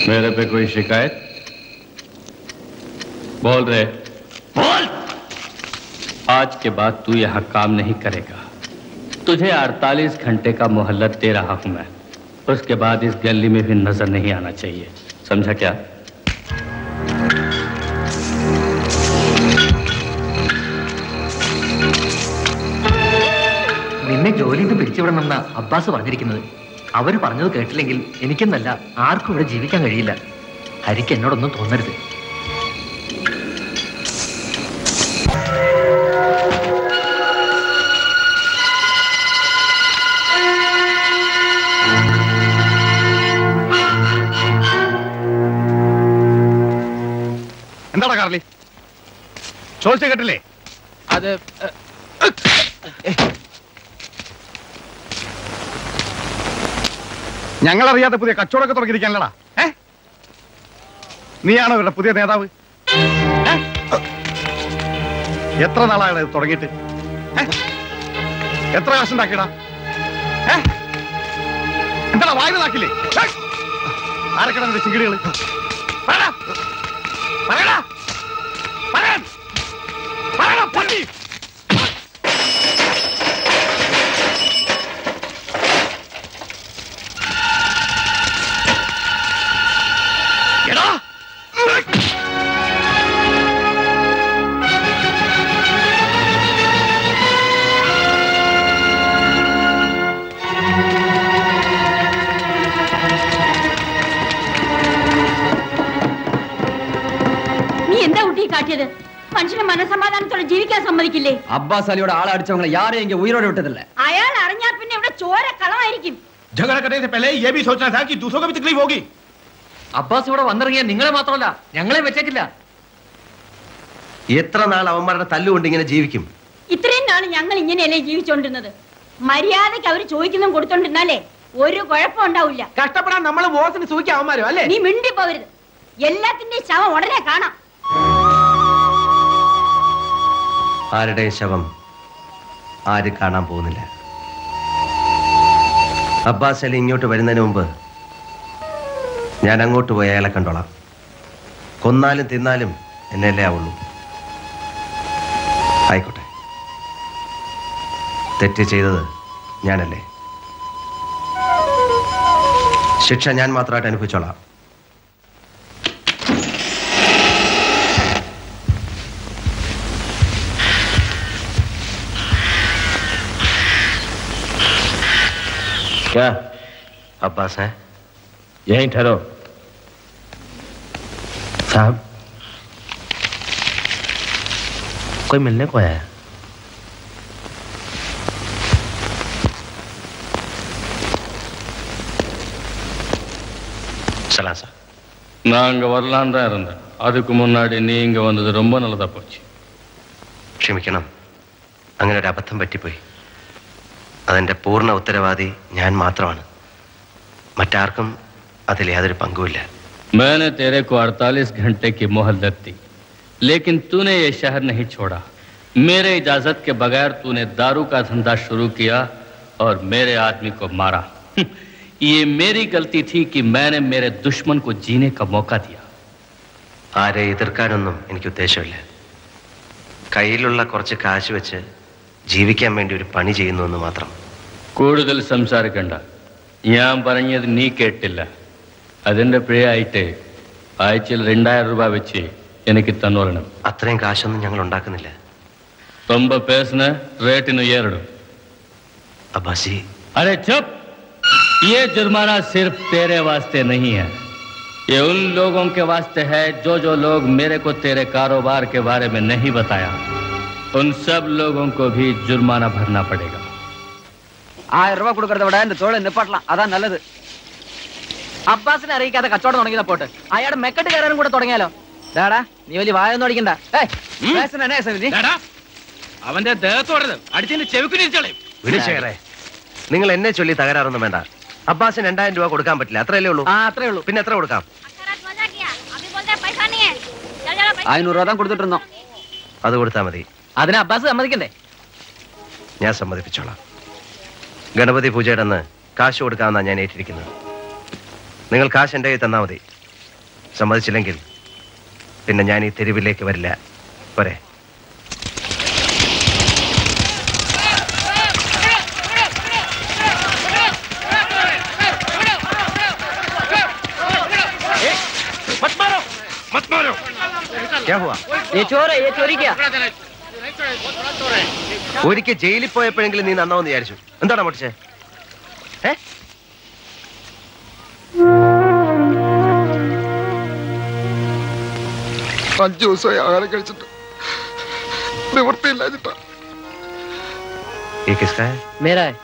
मेरे पे कोई शिकायत बोल रहे बोल आज के बाद तू यहां काम नहीं करेगा तुझे 48 घंटे का मोहल्लत दे रहा हूं मैं उसके बाद इस गली में भी नजर नहीं आना चाहिए समझा क्या നിന്നെ ജോലിയിൽ നിന്ന് പിരിച്ചുവിടണമെന്ന അബ്ബാസ് പറഞ്ഞിരിക്കുന്നത് അവര് പറഞ്ഞത് കേട്ടില്ലെങ്കിൽ എനിക്കെന്നല്ല ആർക്കും ഇവിടെ ജീവിക്കാൻ കഴിയില്ല ഹരിക്ക് എന്നോടൊന്നും തോന്നരുത് എന്താടാ കാർലി ചോദിച്ച കേട്ടില്ലേ അത് ഞങ്ങൾ അറിയാതെ പുതിയ കച്ചവടമൊക്കെ തുടങ്ങിയിരിക്കാനല്ലടാ ഏ നീയാണോ ഇവരുടെ പുതിയ നേതാവ് ഏ? എത്ര നാളാണ് ഇത് തുടങ്ങിയിട്ട് ഏ? എത്ര കാശ് ഉണ്ടാക്കിയടാ ഏ? എന്താടാ വായന നാക്കില്ലേ ഏ? ആരൊക്കെയാണ് നിന്റെ ചിങ്കിടികള് പറയടാ. പറയടാ. പറയാൻ. പറയടാ, പന്നി. എടാ നീ എന്താ കുട്ടി കാട്ടിയത് മനുഷ്യനെ മനസമാധാനത്തോടെ ജീവിക്കാൻ സമ്മതിക്കില്ലേ അബ്ബാസ് അലിയുടെ ആളെ അടിച്ചവങ്ങളെ யாரையும் இங்க உயிரோட விட்டதில்ல അയാൾ അറിഞ്ഞാൽ പിന്നെ ഇവിടെ ചോര കളമായിരിക്കും झगड़ा करने से पहले ये भी सोचना था कि दूसरों को भी तकलीफ होगी അബ്ബാസ് ഇവിടെ വന്നിറങ്ങിയ നിങ്ങളെ മാത്രമല്ല ഞങ്ങളെ വെച്ചേക്കില്ല എത്ര നാൾ അവന്മാരുടെ തല്ലുകൊണ്ട് ഇങ്ങനെ ജീവിക്കും ഇത്രയും നാൾ ഞങ്ങൾ ഇങ്ങനെയല്ലേ ജീവിച്ചോണ്ടിരുന്നത് മര്യാദയ്ക്ക് അവർ ചോദിക്കുന്നതും കൊടുത്തോണ്ടിരുന്നാലേ ഒരു കുഴപ്പം ഉണ്ടാവില്ല കഷ്ടപ്പെടാൻ നമ്മൾ ബോസിന് സൂക്കി അവന്മാരും അല്ലേ നീ മിണ്ടി പോവരുത് എല്ലാത്തിന്റെയും ശവം ഉടനെ കാണാം ആരുടെയും ശവം ആര് കാണാൻ പോകുന്നില്ല അബ്ബാസ് അലി ഇങ്ങോട്ട് വരുന്നതിന് മുമ്പ് ഞാൻ അങ്ങോട്ട് പോയി അയാളെ കണ്ടോളാം കൊന്നാലും തിന്നാലും എന്നല്ലേ ആവുള്ളൂ ആയിക്കോട്ടെ തെറ്റ് ചെയ്തത് ഞാനല്ലേ ശിക്ഷ ഞാൻ മാത്രമായിട്ട് അനുഭവിച്ചോളാം क्या अब्बास है यहीं ठहरो साहब कोई मिलने को आया है சலாம் சார் நான் அங்க வரலான்னு தான் இருந்தேன் அதுக்கு முன்னாடி நீ இங்க வந்தது ரொம்ப நல்லதா போச்சு ക്ഷമിക്കണം അങ്ങനെ ഒരു അബദ്ധം പറ്റിപ്പോയി അതിൻ്റെ പൂർണ്ണ ഉത്തരവാദി ഞാൻ മാത്രമാണ് മറ്റാർക്കും അതിൽ യാതൊരു പങ്കുമില്ല मैंने तेरे को 48 घंटे की मोहल्लत दी लेकिन तूने ये शहर नहीं छोड़ा मेरे इजाजत के बगैर तूने दारू का धंधा शुरू किया और मेरे आदमी को मारा ये मेरी गलती थी कि मैंने मेरे दुश्मन को जीने का मौका दिया ആരെ എതിർക്കാനൊന്നും എനിക്ക് ഉദ്ദേശമില്ല കയ്യിലുള്ള കുറച്ച് കാശ് വെച്ച് ജീവിക്കാൻ വേണ്ടി ഒരു പണി ചെയ്യുന്നു എന്ന് മാത്രം കൂടുതൽ സംസാരിക്കണ്ട ഞാൻ പറഞ്ഞത് നീ കേട്ടില്ല അതിന്റെ പിഴയായിട്ട് ആഴ്ചയിൽ രണ്ടായിരം രൂപ വെച്ച് എനിക്ക് തന്നോളണം അത്രയും കാശൊന്നും ഞങ്ങൾ ഉണ്ടാക്കുന്നില്ല ரொம்ப பேசுன ரேட்டின் ஏறிடும் അബ്ബാസി अरे चुप ये जुर्माना सिर्फ तेरे वास्ते नहीं है ये उन लोगों के वास्ते है जो जो लोग मेरे को तेरे कारोबार के बारे में नहीं बताया उन सब लोगों को भी जुर्माना भरना पड़ेगा ആയിരം രൂപ കൊടുക്കறத விட இந்த തോളെ നിപ്പാട്ടலாம் അതാ നല്ലത് അബ്ബാസിനെ അറിയിക്കാതെ കച്ചവടം തുടങ്ങിയതാ പോട്ട് അയാളുടെ മെക്കെട്ട് കയറാനും കൂടെ തുടങ്ങിയാലോ ഡാടാ നീ വലിയ വായൊന്നും അടിക്കണ്ട ഏയ്, പേസന എന്നെ സമിതി? അവന്റെ ദേഹത്തോടരുത് അടിച്ചതിന്റെ ചെവിക്കുരിച്ചളയും വിളിച്ചേറെ നിങ്ങൾ എന്നെ ചൊല്ലി തകരാറൊന്നും വേണ്ട അബ്ബാസിന് രണ്ടായിരം രൂപ കൊടുക്കാൻ പറ്റില്ല അത്രയല്ലേ ഉള്ളൂ ആ അത്രേ ഉള്ളൂ പിന്നെ എത്ര കൊടുക്കാം അഞ്ഞൂറ് രൂപ താൻ കൊടുത്തിട്ടുണ്ടോ അത് കൊടുത്താൽ മതി അതിന് അബ്ബാസ് സമ്മതിക്കണ്ടേ ഞാൻ സമ്മതിപ്പിച്ചോളാം ഗണപതി പൂജയുടെ അന്ന് കാശ് കൊടുക്കാമെന്നാണ് ഞാൻ ഏറ്റിരിക്കുന്നത് നിങ്ങൾ കാശ് എൻ്റെ കയ്യിൽ തന്നാൽ മതി സമ്മതിച്ചില്ലെങ്കിൽ പിന്നെ ഞാൻ ഈ തെരുവിലേക്ക് വരില്ല പോരെ ക്യാ ഹുവാ ये चोर है ये चोरी किया ഒരിക്കൽ ജയിലിൽ പോയപ്പോഴെങ്കിലും നീ നന്നാവെന്ന് വിചാരിച്ചു എന്താണ് പൊട്ടിച്ചേ ഏ അഞ്ചു ദിവസമായി ആഹാരം കഴിച്ചിട്ട് നിവൃത്തിയില്ലാഞ്ഞിട്ടാ ये किसका है मेरा है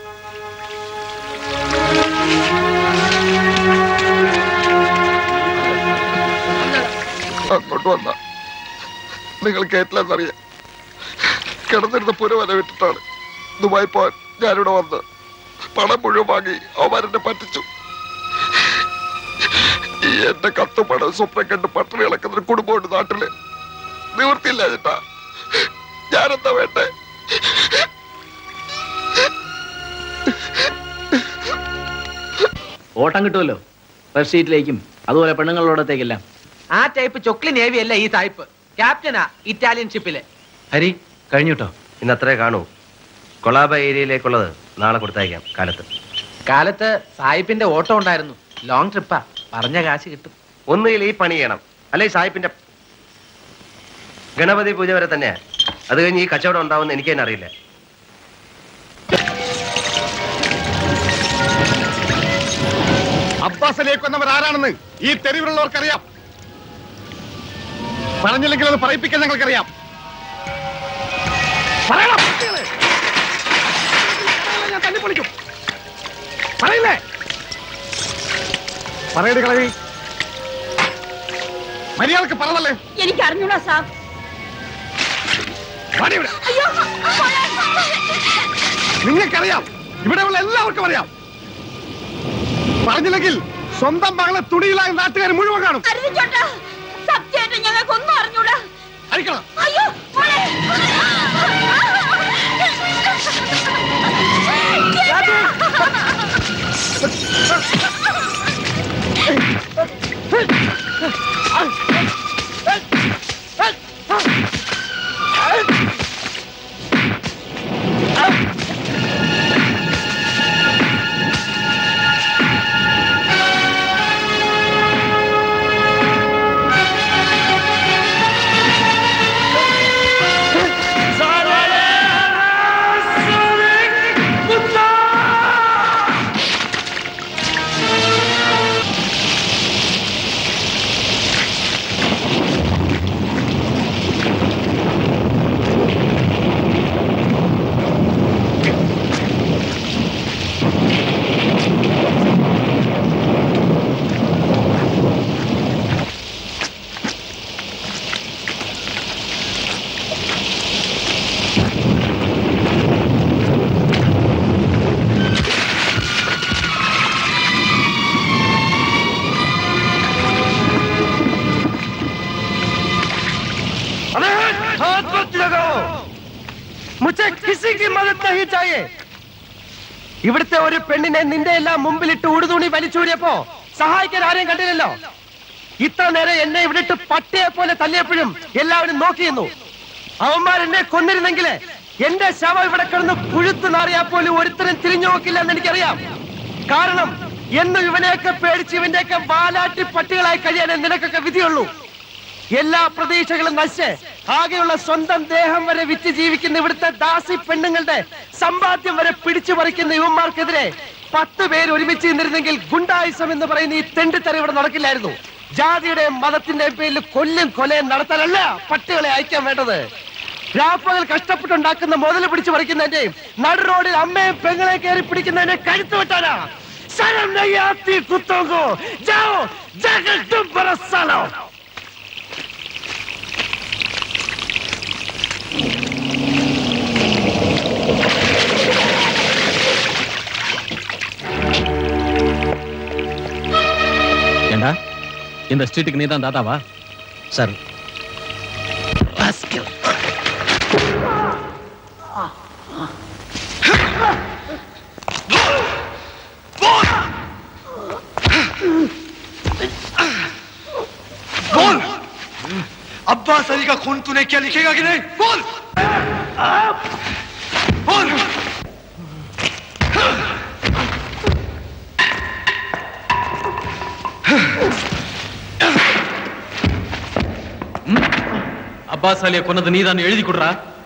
അങ്ങോട്ട് വന്ന നിങ്ങൾ കേട്ടില്ലെന്നറിയാം കിടന്നിരുന്ന പുരവല വിട്ടിട്ടാണ് ദുബായ് പോവാൻ ഞാനിവിടെ വന്ന് പണം മുഴുവൻ വാങ്ങി അവന്മാരെന്നെ പറ്റിച്ചു ഈ എന്റെ കത്തും പണം സ്വപ്നം കണ്ട് പട്ടിണി കിടക്കുന്ന ഒരു കുടുംബമുണ്ട് നാട്ടില് നിവൃത്തിയില്ല ചേട്ടാ ഞാനെന്താ വേണ്ടേ ഓട്ടം കിട്ടുമല്ലോ ഫസ്റ്റ് സീറ്റിലേക്കും അതുപോലെ പെണ്ണുങ്ങളോടത്തേക്കെല്ലാം ആ ടൈപ്പ് ചൊക്ലി നേവി അല്ല ഈ ടൈപ്പ് ക്യാപ്റ്റനാ ഇറ്റാലിയൻ ഷിപ്പിലെ ഹരി കഴിഞ്ഞു കേട്ടോ ഇന്ന് അത്രേ കാണൂ കൊളാബ ഏരിയയിലേക്കുള്ളത് നാളെ കൊടുത്തയക്കാം കാലത്ത് കാലത്ത് സായിപ്പിന്റെ ഓട്ടം ഉണ്ടായിരുന്നു ലോങ് ട്രിപ്പാ പറഞ്ഞ കാശ് കിട്ടും ഒന്നുകിൽ ഈ പണി ചെയ്യണം അല്ലെ സാഹിബിന്റെ ഗണപതി പൂജ വരെ തന്നെയാ അത് കഴിഞ്ഞ് ഈ കച്ചവടം ഉണ്ടാവുമെന്ന് എനിക്ക് തന്നെ അറിയില്ല അബ്ബാസ് അലിയെ കൊന്നവർ ആരാണെന്ന് ഈ തെരുവിലുള്ളവർക്കറിയാം പറഞ്ഞില്ലെങ്കിൽ അത് പറയിപ്പിക്കാൻ ഞങ്ങൾക്കറിയാം പറയണം ഞാൻ തല്ലിപ്പൊളിക്കും പറയില്ലേ പറയടി കളവി മര്യാദക്ക് പറഞ്ഞല്ലേ എനിക്ക് അറിഞ്ഞൂടാ സാബ് വാടി ഇവിടെ. നിങ്ങൾക്കറിയാം ഇവിടെയുള്ള എല്ലാവർക്കും അറിയാം പറഞ്ഞില്ലെങ്കിൽ സ്വന്തം മകളെ തുണിയിലായ നാട്ടുകാർ മുഴുവൻ കാണും അരുത് ചോട്ടാ സത്യമായിട്ട് ഞങ്ങൾക്കൊന്നും അറിഞ്ഞൂടാ അഴിക്കണം അയ്യോ മോളെ. ഇവിടുത്തെ ഒരു പെണ്ണിനെ നിന്റെ എല്ലാം മുമ്പിലിട്ട് ഉടുതുണി വലിച്ചൂരിയപ്പോ സഹായിക്കാൻ ആരെയും കണ്ടില്ലല്ലോ ഇത്ര നേരം എന്നെ ഇവിടിട്ട് പട്ടിയെ പോലെ തല്ലിയപ്പോഴും എല്ലാവരും നോക്കിയിരുന്നു അവന്മാർ എന്നെ കൊന്നിരുന്നെങ്കിൽ എന്റെ ശവം ഇവിടെ കിടന്ന് പുഴുത്തു നാറിയാൽ പോലും ഒരുത്തരും തിരിഞ്ഞു നോക്കില്ല എന്ന് എനിക്കറിയാം കാരണം എന്നും ഇവനെയൊക്കെ പേടിച്ച് ഇവന്റെയൊക്കെ വാലാട്ടി പട്ടികളായി കഴിയാനേ നിനക്കൊക്കെ വിധിയുള്ളൂ എല്ലാ പ്രതീക്ഷകളും നശിച്ച് ആകെയുള്ള സ്വന്തം ദേഹം വരെ വിറ്റ് ജീവിക്കുന്ന ഇവിടുത്തെ ദാസി പെണ്ണുങ്ങളുടെ സമ്പാദ്യം വരെ പിടിച്ചു പറിക്കുന്ന യുവന്മാർക്കെതിരെ പത്ത് പേര് ഒരുമിച്ച് നിന്നിരുന്നെങ്കിൽ ഗുണ്ടായുസം എന്ന് പറയുന്ന ഈ തെണ്ടിത്തര ഇവിടെ നടക്കില്ലായിരുന്നു ജാതിയുടെയും മതത്തിന്റെയും പേരിൽ കൊല്ലും കൊലയും നടത്താനല്ല പട്ടികളെ അയക്കാൻ വേണ്ടത് രാപ്പകൽ കഷ്ടപ്പെട്ടുണ്ടാക്കുന്ന മുതൽ പിടിച്ചു പറിക്കുന്നതിന്റെയും നടു റോഡിൽ അമ്മയും പെങ്ങളെ കയറി പിടിക്കുന്നതിനെ കഴുത്ത് വെട്ടാനാ ശരം നെയ്യാത്തി കുത്തോങ്കോ ജാओ ജഗൽ തും പറസാലോ ஏண்டா இந்த ஸ்ட்ரீட்டுக்கு நீ தான் தாத்தாவா சார் अब्बास अली का खून तूने क्या लिखेगा कि नहीं बोल बोल അബ്ബാസ് അലിയെ കൊന്നത് നീതാന്ന് എഴുതി കൊടുറാ